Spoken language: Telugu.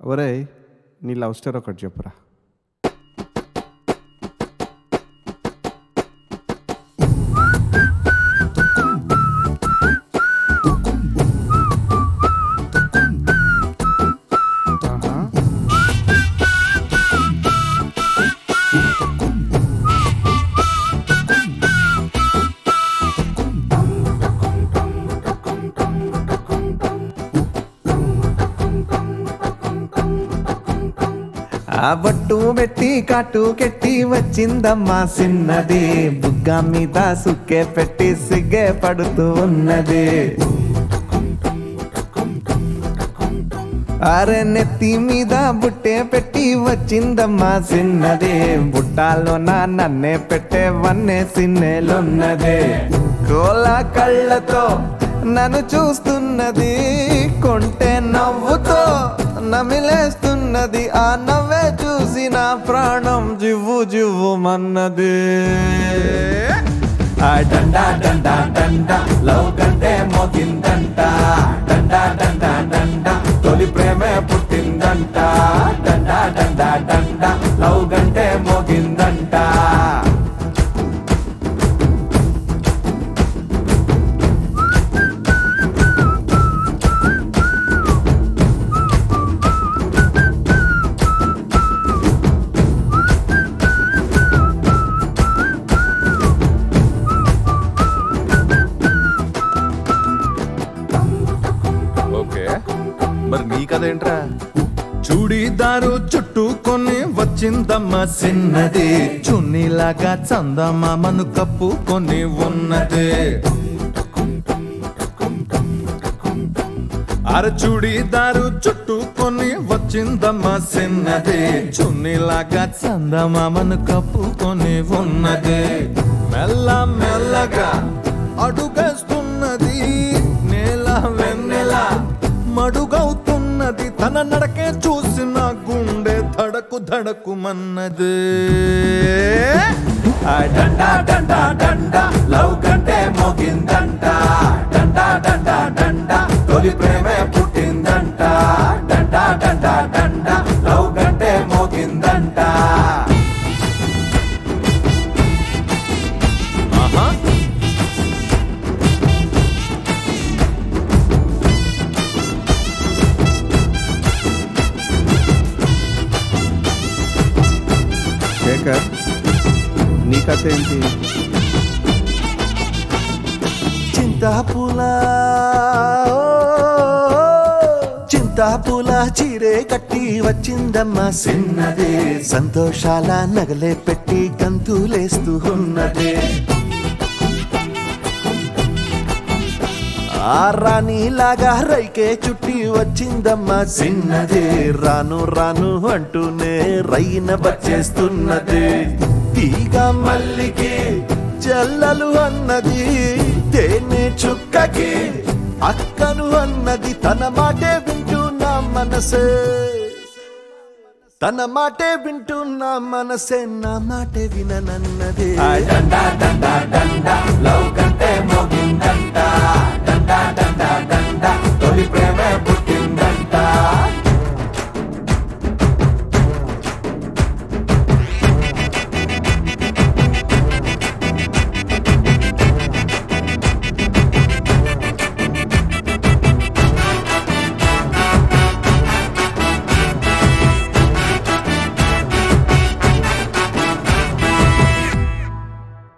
ఒరేయ్ నీ లవ్ స్టోరీ ఒకటి చెప్పురా ఆహా. ఆ బొట్టు పెట్టి కాటు కెట్టి వచ్చిందమ్మా సిన్నది బుగ్గ మీద సుక్కే పెట్టి సిగ్గే పడుతూ ఉన్నది అరే నెత్తి మీద బుట్టే పెట్టి వచ్చిందమ్మా సిన్నది బుట్టాలో నా నన్నే పెట్టే వన్నే సిన్నెలున్నది కోల కళ్ళతో నన్ను చూస్తున్నది కొంటే నవ్వుతో నమిలేస్తున్నది ఆ నవ్వే చూసి నా ప్రాణం జివ్వు జివ్వు మన్నది ఆ డండా డండా డండా లవ్ కంటే మోగిందంట డండా డండా డండా తొలి ప్రేమే పుట్టిందంట డండా డండా డండా లవ్ కంటే మోగిందంట ఓకే మరి నీ కథ ఏంట్రా చూడీదారు చుట్టుకొని వచ్చిందమ్మ సిన్నది చున్నీలాగా చందమామను కప్పుకొని ఉన్నది అర చూడీదారు చుట్టుకొని వచ్చిందమ్మ సిన్నది చున్నీలాగా చందమామను కప్పుకొని ఉన్నది మెల్ల మెల్లగా అడుగేస్తున్నది నేల వెన్నెల మడుగవుతున్నది తన నడకే చూసిన గుండె ధడకు ధడకు మన్నది డండా డండా డండా లవ్ కంటే మోగిందంట డండా డండా డండా తొలి ప్రేమే పుట్టిందంట డండా డండా డండా లవ్ కంటే మోగిందంట ఆహా శేఖర్ నీ కథ ఏంటి చింతాపుల చింతాపుల చీరే కట్టి వచ్చిందమ్మ సిన్నదే సంతోషాల నగలే పెట్టి గంతులేస్తూ ఉన్నదే ఆ రాణిలాగా రైకే చుట్టి వచ్చిందమ్మ సిన్నదే రాను రాను అంటూనే రైన బచ్చేస్తున్నది తీగ మల్లికి చెల్లలు అన్నది తేనె చుక్కకి అక్కను అన్నది తన మాటే వింటున్నా మనసే తన మాటే వింటున్నా మనసే నా మాటే విననన్నదే డండా డండా డండా లవ్ కంటే మోగిందంట డండా డండా డండా తొలి ప్రేమే